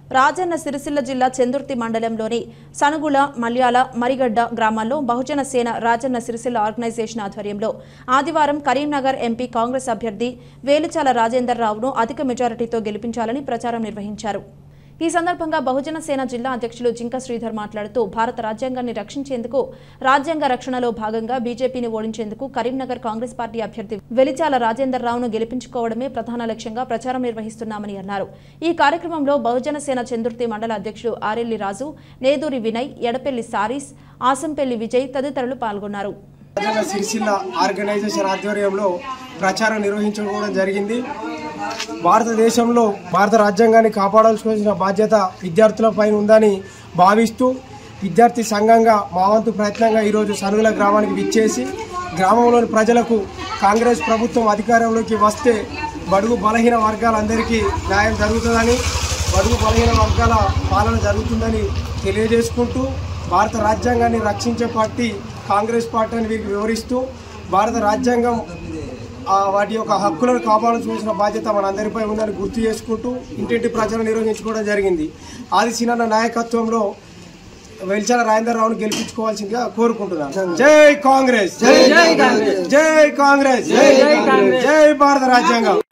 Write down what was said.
రాజన్న సిరిసిల్ల జిల్లా చెందుర్తి మండలంలోని సనుగుల మల్యాల మరిగడ్డ గ్రామాల్లో బహుజన సేన రాజన్న సిరిసిల్ల ఆర్గనైజేషన్ ఆధ్వర్యంలో ఆదివారం కరీంనగర్ ఎంపీ కాంగ్రెస్ అభ్యర్థి వేలుచాల రాజేందర్ రావును అధిక మెజారిటీతో గెలిపించాలని ప్రచారం నిర్వహించారు ఈ సందర్భంగా బహుజన సేన జిల్లా అధ్యక్షులు జింక శ్రీధర్ మాట్లాడుతూ భారత రాజ్యాంగాన్ని రక్షించేందుకు రాజ్యాంగ రక్షణలో భాగంగా బీజేపీని ఓడించేందుకు కరీంనగర్ కాంగ్రెస్ పార్టీ అభ్యర్థి వెలిచాల రాజేందర్ రావును గెలిపించుకోవడమే ప్రధాన లక్ష్యంగా ప్రచారం నిర్వహిస్తున్నామని అన్నారు ఈ కార్యక్రమంలో బహుజన సేన చందుర్తి మండల అధ్యక్షుడు ఆరెల్లి రాజు నేదూరి వినయ్ ఎడపెల్లి సారీస్ ఆసంపల్లి విజయ్ తదితరులు పాల్గొన్నారు రాజన్న సిరిసిల్ల ఆర్గనైజేషన్ ఆధ్వర్యంలో ప్రచారం నిర్వహించుకోవడం జరిగింది భారతదేశంలో భారత రాజ్యాంగాన్ని కాపాడాల్సిన బాధ్యత విద్యార్థులపై ఉందని భావిస్తూ విద్యార్థి సంఘంగా మా వంతు ప్రయత్నంగా ఈరోజు సనుగుల గ్రామానికి విచ్చేసి గ్రామంలోని ప్రజలకు కాంగ్రెస్ ప్రభుత్వం అధికారంలోకి వస్తే బడుగు బలహీన వర్గాలందరికీ న్యాయం జరుగుతుందని బడుగు బలహీన వర్గాల పాలన జరుగుతుందని తెలియజేసుకుంటూ భారత రాజ్యాంగాన్ని రక్షించే పార్టీ కాంగ్రెస్ పార్టీ అని వీరికి వివరిస్తూ భారత రాజ్యాంగం ఆ వాటి యొక్క హక్కులను కాపాడాల్సిన బాధ్యత మనందరిపై ఉందని గుర్తు చేసుకుంటూ ఇంటింటి ప్రచారం నిర్వహించుకోవడం జరిగింది ఆది సినన్న నాయకత్వంలో వెల్చాల రాజేందర్ రావును గెలిపించుకోవాల్సిందిగా కోరుకుంటున్నాను జై కాంగ్రెస్ జై కాంగ్రెస్ జై కాంగ్రెస్ జై భారత రాజ్యాంగం